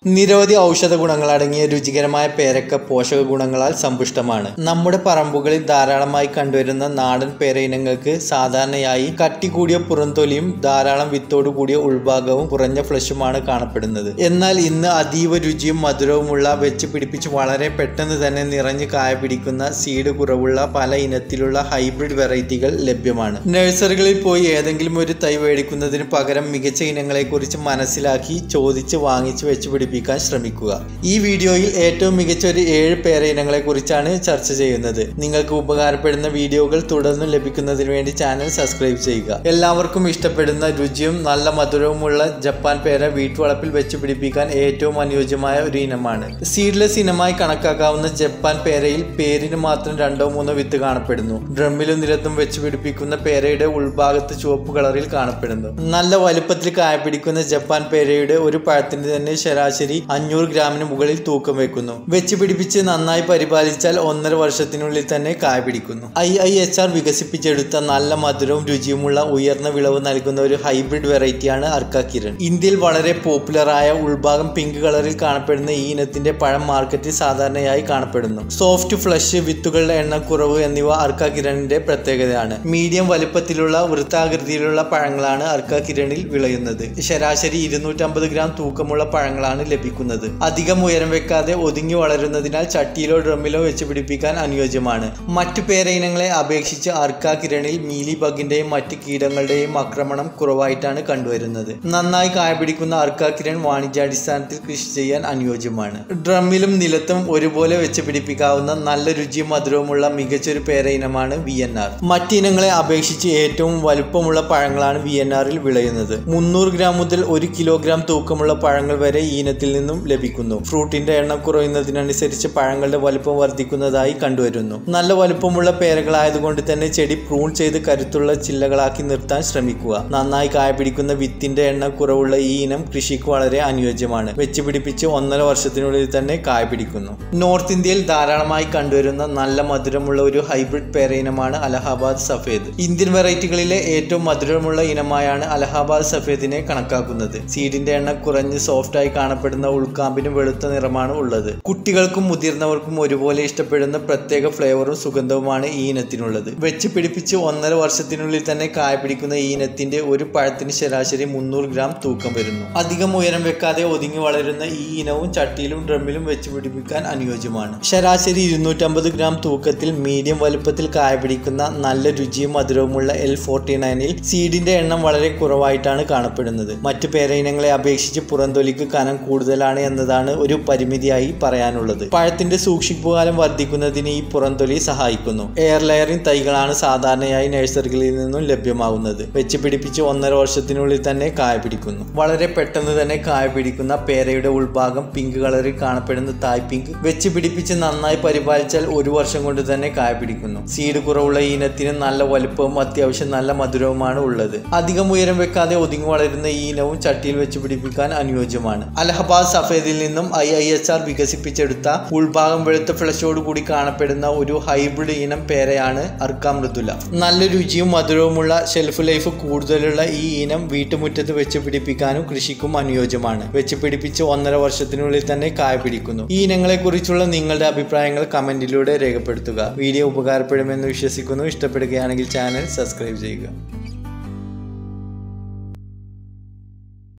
നിരവധി ഔഷധ ഗുണങ്ങൾ അടങ്ങിയ രുചികരമായ പേരക്ക പോഷക ഗുണങ്ങളാൽ സമ്പുഷ്ടമാണ് നമ്മുടെ പറമ്പുകളിൽ ധാരാളമായി കണ്ടുവരുന്ന നാടൻ പേര ഇനങ്ങൾക്ക് സാധാരണയായി കട്ടി കൂടിയ പുറംതൊലിയും ധാരാളം വിത്തോടു കൂടിയ ഉൾഭാഗവും കുറഞ്ഞ ഫ്ലഷുമാണ് കാണപ്പെടുന്നത് എന്നാൽ ഇന്ന് അതീവ രുചിയും മധുരവുമുള്ള വെച്ച് പിടിപ്പിച്ച് വളരെ പെട്ടെന്ന് തന്നെ നിറഞ്ഞ് കായ പിടിക്കുന്ന സീഡ് കുറവുള്ള പല ഇനത്തിലുള്ള ഹൈബ്രിഡ് വെറൈറ്റികൾ ലഭ്യമാണ് നഴ്സറികളിൽ പോയി ഏതെങ്കിലും ഒരു തൈ മേടിക്കുന്നതിന് പകരം മികച്ച ഇനങ്ങളെക്കുറിച്ച് മനസ്സിലാക്കി ചോദിച്ച് വാങ്ങിച്ച് വെച്ച് പിടിപ്പിക്കാൻ ശ്രമിക്കുക ഈ വീഡിയോയിൽ ഏറ്റവും മികച്ച ഒരു ഏഴ് പേര ഇനങ്ങളെ കുറിച്ചാണ് ചർച്ച ചെയ്യുന്നത് നിങ്ങൾക്ക് ഉപകാരപ്പെടുന്ന വീഡിയോകൾ തുടർന്നും ലഭിക്കുന്നതിന് വേണ്ടി ചാനൽ സബ്സ്ക്രൈബ് ചെയ്യുക എല്ലാവർക്കും ഇഷ്ടപ്പെടുന്ന രുചിയും നല്ല മധുരവുമുള്ള ജപ്പാൻ പേര വീട്ടുവളപ്പിൽ വെച്ച് പിടിപ്പിക്കാൻ ഏറ്റവും അനുയോജ്യമായ ഒരു ഇനമാണ് സീഡ്ലെസ് ഇനമായി കണക്കാക്കാവുന്ന ജപ്പാൻ പേരയിൽ പേരിന് മാത്രം രണ്ടോ മൂന്നോ വിത്ത് കാണപ്പെടുന്നു ഡ്രമ്മിലും നിരത്തും വെച്ച് പിടിപ്പിക്കുന്ന പേരയുടെ ഉൾഭാഗത്ത് ചുവപ്പ് കളറിൽ കാണപ്പെടുന്നു നല്ല വലുപ്പത്തിൽ കായ പിടിക്കുന്ന ജപ്പാൻ പേരയുടെ ഒരു പഴത്തിന് തന്നെ ശരാശരി അഞ്ഞൂറ് ഗ്രാമിന് മുകളിൽ തൂക്കം വെക്കുന്നു വെച്ച് പിടിപ്പിച്ച് നന്നായി പരിപാലിച്ചാൽ ഒന്നര വർഷത്തിനുള്ളിൽ തന്നെ കായ പിടിക്കുന്നു ഐ ഐ എച്ച് ആർ വികസിപ്പിച്ചെടുത്ത നല്ല മധുരവും രുചിയുമുള്ള ഉയർന്ന വിളവ് നൽകുന്ന ഒരു ഹൈബ്രിഡ് വെറൈറ്റിയാണ് അർക്ക കിരൺ ഇന്ത്യയിൽ വളരെ പോപ്പുലറായ ഉൾഭാഗം പിങ്ക് കളറിൽ കാണപ്പെടുന്ന ഈ ഇനത്തിന്റെ പഴം മാർക്കറ്റിൽ സാധാരണയായി കാണപ്പെടുന്നു സോഫ്റ്റ് ഫ്ലഷ് വിത്തുകളുടെ എണ്ണം കുറവ് എന്നിവ അർക്ക കിരണിന്റെ പ്രത്യേകതയാണ് മീഡിയം വലുപ്പത്തിലുള്ള വൃത്താകൃതിയിലുള്ള പഴങ്ങളാണ് അർക്ക കിരണിൽ വിളയുന്നത് ശരാശരി ഇരുന്നൂറ്റമ്പത് ഗ്രാം തൂക്കമുള്ള പഴങ്ങളാണ് ലഭിക്കുന്നത് അധികം ഉയരം വെക്കാതെ ഒതുങ്ങി വളരുന്നതിനാൽ ചട്ടിയിലോ ഡ്രമ്മിലോ വെച്ച് പിടിപ്പിക്കാൻ അനുയോജ്യമാണ് മറ്റു പേര ഇനങ്ങളെ അപേക്ഷിച്ച് അർക്ക കിരണിൽ മീലി ബഗിന്റെയും മറ്റ് കീടങ്ങളുടെയും ആക്രമണം കുറവായിട്ടാണ് കണ്ടുവരുന്നത് നന്നായി കായ പിടിക്കുന്ന അർക്ക കിരൺ വാണിജ്യാടിസ്ഥാനത്തിൽ കൃഷി ചെയ്യാൻ അനുയോജ്യമാണ് ഡ്രമ്മിലും നിലത്തും ഒരുപോലെ വെച്ച് പിടിപ്പിക്കാവുന്ന നല്ല രുചിയും മധുരവുമുള്ള മികച്ചൊരു പേര ഇനമാണ് വി എൻ ആർ മറ്റിനങ്ങളെ അപേക്ഷിച്ച് ഏറ്റവും വലുപ്പമുള്ള പഴങ്ങളാണ് വി എൻ ആറിൽ വിളയുന്നത് മുന്നൂറ് ഗ്രാം മുതൽ ഒരു കിലോഗ്രാം തൂക്കമുള്ള പഴങ്ങൾ വരെ ഈ ഇനത്തിൽ നിന്നും ലഭിക്കുന്നു ഫ്രൂട്ടിന്റെ എണ്ണം കുറയുന്നതിനനുസരിച്ച് പഴങ്ങളുടെ വലുപ്പം വർദ്ധിക്കുന്നതായി കണ്ടുവരുന്നു നല്ല വലുപ്പമുള്ള പേരകളായതുകൊണ്ട് തന്നെ ചെടി പ്രൂൺ ചെയ്ത് കരുത്തുള്ള ചില്ലകളാക്കി നിർത്താൻ ശ്രമിക്കുക നന്നായി കായ പിടിക്കുന്ന വിത്തിന്റെ എണ്ണം കുറവുള്ള ഈ ഇനം കൃഷിക്ക് വളരെ അനുയോജ്യമാണ് വെച്ച് പിടിപ്പിച്ച് ഒന്നര വർഷത്തിനുള്ളിൽ തന്നെ കായ പിടിക്കുന്നു നോർത്ത് ഇന്ത്യയിൽ ധാരാളമായി കണ്ടുവരുന്ന നല്ല മധുരമുള്ള ഒരു ഹൈബ്രിഡ് പേര ഇനമാണ് അലഹാബാദ് സഫേദ് ഇന്ത്യൻ വെറൈറ്റികളിലെ ഏറ്റവും മധുരമുള്ള ഇനമായാണ് അലഹാബാദ് സഫേദിനെ കണക്കാക്കുന്നത് സീഡിന്റെ എണ്ണം കുറഞ്ഞ് സോഫ്റ്റായി കാണപ്പെടുന്ന ഉൾക്കാമ്പിന് വെളുത്ത നിറമാണ് ഉള്ളത് കുട്ടികൾക്കും മുതിർന്നവർക്കും ഒരുപോലെ ഇഷ്ടപ്പെടുന്ന പ്രത്യേക ഫ്ലേവറും സുഗന്ധവുമാണ് ഈ ഇനത്തിനുള്ളത് വെച്ച് പിടിപ്പിച്ച് ഒന്നര വർഷത്തിനുള്ളിൽ തന്നെ കായ പിടിക്കുന്ന ഈ ഇനത്തിന്റെ ഒരു പഴത്തിന് ശരാശരി മുന്നൂറ് ഗ്രാം തൂക്കം വരുന്നു അധികം ഉയരം വെക്കാതെ ഒതുങ്ങി വളരുന്ന ഈ ഇനവും ചട്ടിയിലും ഡ്രമ്മിലും വെച്ച് പിടിപ്പിക്കാൻ അനുയോജ്യമാണ് ശരാശരി ഇരുന്നൂറ്റമ്പത് ഗ്രാം തൂക്കത്തിൽ മീഡിയം വലുപ്പത്തിൽ കായ പിടിക്കുന്ന നല്ല രുചിയും മധുരവുമുള്ള എൽ ഫോർട്ടി നയനിൽ സീഡിന്റെ എണ്ണം വളരെ കുറവായിട്ടാണ് കാണപ്പെടുന്നത് മറ്റു പേര ഇനങ്ങളെ അപേക്ഷിച്ച് പുറംതൊലിക്ക് കനം കൂടുതലാണ് എന്നതാണ് ഒരു പരിമിതിയായി പറയാനുള്ളത് പഴത്തിന്റെ സൂക്ഷിപ്പുകാലം വർദ്ധിക്കുന്നതിന് ഈ പുറംതൊലി സഹായിക്കുന്നു എയർ ലെയറിംഗ് തൈകളാണ് സാധാരണയായി നഴ്സറികളിൽ നിന്നും ലഭ്യമാകുന്നത് വെച്ച് പിടിപ്പിച്ച് ഒന്നര വർഷത്തിനുള്ളിൽ തന്നെ കായ പിടിക്കുന്നു വളരെ പെട്ടെന്ന് തന്നെ കായ പിടിക്കുന്ന പേരയുടെ ഉൾഭാഗം പിങ്ക് കളറിൽ കാണപ്പെടുന്ന തായ് പിങ്ക് വെച്ച് പിടിപ്പിച്ച് നന്നായി പരിപാലിച്ചാൽ ഒരു വർഷം കൊണ്ട് തന്നെ കായ പിടിക്കുന്നു സീഡ് കുറവുള്ള ഈ ഇനത്തിന് നല്ല വലുപ്പവും അത്യാവശ്യം നല്ല മധുരവുമാണ് ഉള്ളത് അധികം ഉയരം വെക്കാതെ ഒതുങ്ങി വളരുന്ന ഈ ഇനവും ചട്ടിയിൽ വെച്ച് പിടിപ്പിക്കാൻ അനുയോജ്യമാണ് അലഹബാദ് സഫേദിൽ നിന്നും ഐ ഐ എച്ച് ആർ വികസിപ്പിച്ചെടുത്ത ഉൾഭാഗം വെളുത്ത ഫ്ലഷോട് കൂടി കാണപ്പെടുന്ന ഒരു ഹൈബ്രിഡ് ഇനം പേരയാണ് അർക്ക മൃദുല നല്ല രുചിയും മധുരവുമുള്ള ഷെൽഫ് ലൈഫ് കൂടുതലുള്ള ഈ ഇനം വീട്ടുമുറ്റത്ത് വെച്ച് പിടിപ്പിക്കാനും കൃഷിക്കും അനുയോജ്യമാണ് വെച്ച് പിടിപ്പിച്ച് ഒന്നര വർഷത്തിനുള്ളിൽ തന്നെ കായ പിടിക്കുന്നു ഈ ഇനങ്ങളെ കുറിച്ചുള്ള നിങ്ങളുടെ അഭിപ്രായങ്ങൾ കമന്റിലൂടെ രേഖപ്പെടുത്തുക വീഡിയോ ഉപകാരപ്പെടുമെന്ന് വിശ്വസിക്കുന്നു ഇഷ്ടപ്പെടുകയാണെങ്കിൽ ചാനൽ സബ്സ്ക്രൈബ് ചെയ്യുക